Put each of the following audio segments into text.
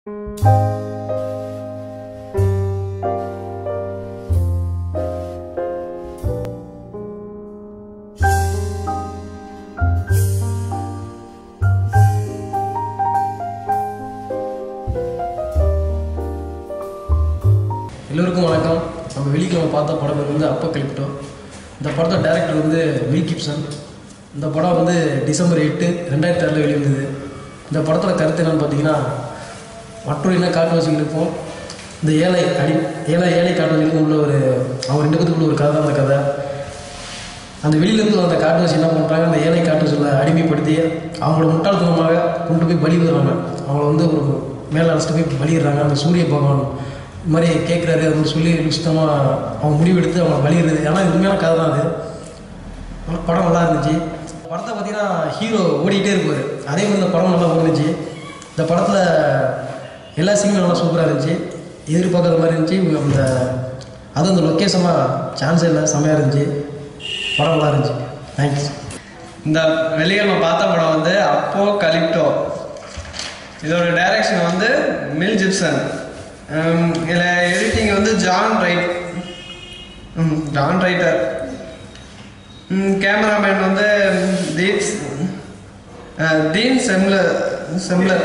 எல்லோருக்கும் வணக்கம் நம்ம வெள்ளிக்கிழமை பார்த்த படம் பேர் வந்து அப்ப கலிப்டோ இந்த படத்தோட டைரக்டர் வந்து வில் கிப்சன் இந்த படம் வந்து டிசம்பர் எட்டு ரெண்டாயிரத்தி ஆறில் வெளிவந்தது இந்த படத்தோட கருத்து என்னன்னு பார்த்தீங்கன்னா மற்றொரு இன காட்டுவாசிகளுக்கும் இந்த ஏழை அடி ஏழை ஏழை காட்டுவாசிகளுக்கும் உள்ள ஒரு அவங்க ரெண்டு பேத்துக்குள்ள ஒரு கதை தான் அந்த கதை அந்த வெளியிலேருந்து வந்த காட்டுவாசி என்ன பண்ணுறாங்க அந்த ஏழை காட்டுவாசிகளை அடிமைப்படுத்தி அவங்களோட முட்டாள்தனமாக கொண்டு போய் பலியிடுறாங்க அவங்கள வந்து ஒரு மேலே அழைச்சிட்டு போய் பலியிடுறாங்க அந்த சூரிய பகவான் இது மாதிரி கேட்குறாரு அப்படின்னு சொல்லி சுத்தமாக அவங்க முடிவெடுத்து அவங்க பலியிடுறது ஏன்னா இது உண்மையான கதை தான் அது ஆனா படம் நல்லா இருந்துச்சு படத்தை பார்த்தீங்கன்னா ஹீரோ ஓடிக்கிட்டே இருப்பார் அதே மாதிரி இந்த படம் நல்லா ஓடுனுச்சு இந்த படத்தில் எல்லா சீனும் நல்லா சூப்பராக இருந்துச்சு எதிர்பார்க்குற மாதிரி இருந்துச்சு இந்த அதுவும் அந்த லொக்கேஷன்லாம் சான்ஸே இல்லை செம்மையாக இருந்துச்சு படம் நல்லா இருந்துச்சு தேங்க்ஸ் இந்த வெளிக்கிழமை பார்த்த படம் வந்து அப்போ கலிப்டோ இதோட டைரக்ஷன் வந்து மில் ஜிப்சன் ஹம், இதுல எடிட்டிங் வந்து ஜான் ரைட் ம், ஜான் ரைட்டர் கேமராமேன் வந்து தீப்ஸ் அஹ், டீன் செம்லர் செம்லர்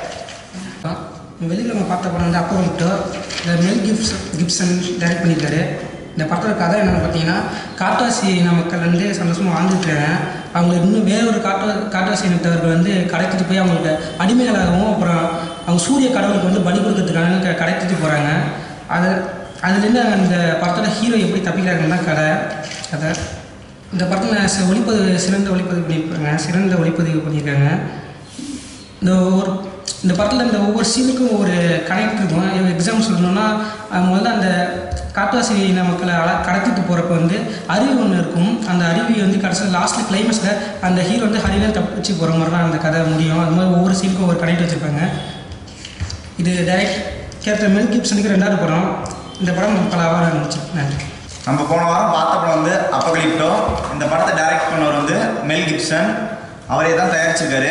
வெளியில் நம்ம பார்த்த படம் வந்து அப்போ விட்டோ இந்த மெல் கிப்ஸ் கிப்சன் டைரக்ட் பண்ணியிருக்காரு இந்த படத்தோட கதை என்னென்னு பார்த்தீங்கன்னா காட்டுவாசி இன மக்கள் வந்து சந்தோஷமாக வாழ்ந்துட்டு இருக்காங்க அவங்களுக்கு இன்னும் வேற ஒரு காட்டு காட்டுவாசி இனத்தவர்கள் வந்து கடத்திட்டு போய் அவங்களுக்கு அடிமைகளாகவும் அப்புறம் அவங்க சூரிய கடவுளுக்கு வந்து பலி கொடுக்கறதுக்காக க- கடத்திட்டு போகிறாங்க அது அதுலேருந்து அந்த படத்தோட ஹீரோ எப்படி தப்பிக்கிறாங்கன்னா கதை கதை இந்த படத்தில் ச- ஒளிப்பதிவு சிறந்த ஒளிப்பதிவு பண்ணியிருக்காங்க சிறந்த ஒளிப்பதிவு பண்ணியிருக்காங்க இந்த ஒரு இந்த படத்தில் இந்த ஒவ்வொரு சீனுக்கும் ஒவ்வொரு கனெக்ட் இருக்கும் எக்ஸாம்பிள் சொல்லணும்னா அஹ் முதல்ல அந்த காட்டுவாசி இன மக்களை அழ கடத்திட்டு போகிறப்ப வந்து அருவி ஒன்று இருக்கும் அந்த அருவி வந்து கடைசியில் லாஸ்ட்டில் கிளைமேக்ஸில் அந்த ஹீரோ வந்து ஹரிதான் தப்பிச்சு போகிற மாதிரி தான் அந்த கதை முடியும் அது மாதிரி ஒவ்வொரு சீனுக்கும் ஒவ்வொரு கனெக்ட் வச்சுருப்பாங்க இது டைரக்ட் கேப்டன் மெல் கிப்சனுக்கு ரெண்டாவது படம் இந்த படம் பல அவார்டு இருந்துச்சு நன்றி நம்ம போன வாரம் பார்த்த படம் வந்து அப்பகலிப்டோ இந்த படத்தை டைரக்ட் பண்ணவர் வந்து மெல் கிப்சன் அவரே தான் தயாரிச்சிருக்காரு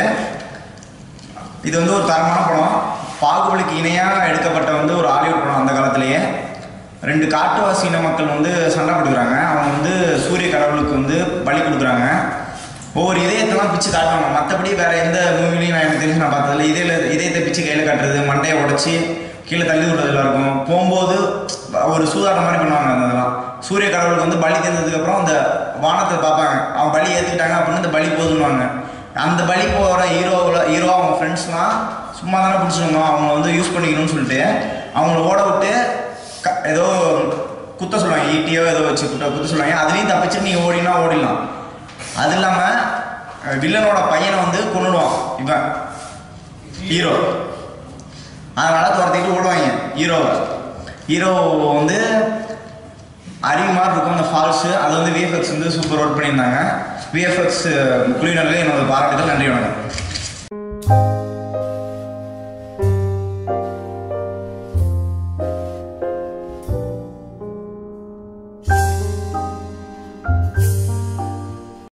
இது வந்து ஒரு தரமான படம் பாகுபலிக்கு இணையாக எடுக்கப்பட்ட வந்து ஒரு ஹாலிவுட் படம் அந்த காலத்திலேயே ரெண்டு காட்டுவாசி இன மக்கள் வந்து சண்டை போட்டுக்கிறாங்க அவங்க வந்து சூரிய கடவுளுக்கு வந்து பலி கொடுக்குறாங்க ஒவ்வொரு இதயத்தெல்லாம் பிச்சு காட்டுவாங்க மற்றபடி வேற எந்த மூவிலையும் நான் எனக்கு தெரிஞ்சு நான் பார்த்ததில்ல இதய இதயத்தை பிச்சு கையில் காட்டுறது மண்டையை உடைச்சி கீழே தள்ளி விடுறதுல இருக்கும் போகும்போது ஒரு சூதாட்டம் மாதிரி பண்ணுவாங்க அந்த இதெல்லாம் சூரிய கடவுளுக்கு வந்து பலி தந்ததுக்கு அப்புறம் அந்த வானத்தை பார்ப்பாங்க அவன் பலி ஏற்றுக்கிட்டாங்க அப்படின்னு இந்த பலி போதுன்னுவாங்க அந்த பலி போகிற ஹீரோவில் ஹீரோ அவங்க ஃப்ரெண்ட்ஸ்லாம் சும்மா தானே பிடிச்சிருந்தோம் அவங்க வந்து யூஸ் பண்ணிக்கணும்னு சொல்லிட்டு அவங்கள ஓட விட்டு க ஏதோ குத்த சொல்லுவாங்க ஈட்டியோ ஏதோ வச்சு குத்த குத்த சொல்லுவாங்க அதுலேயும் தப்பிச்சு நீ ஓடினா ஓடிடலாம் அது இல்லாமல் வில்லனோட பையனை வந்து கொண்டுடுவான் இவன் ஹீரோ அதனால துரத்திக்கிட்டு ஓடுவாங்க ஹீரோவை ஹீரோ வந்து அருவி மாதிரி இருக்கும் அந்த ஃபால்ஸு அது வந்து விஎஃப்எக்ஸ் வந்து சூப்பர் ஒர்க் பண்ணியிருந்தாங்க விஎஃப்எக்ஸ் குழுவினர்களே என்னோட பாராட்டுகள் நன்றி வணக்கம்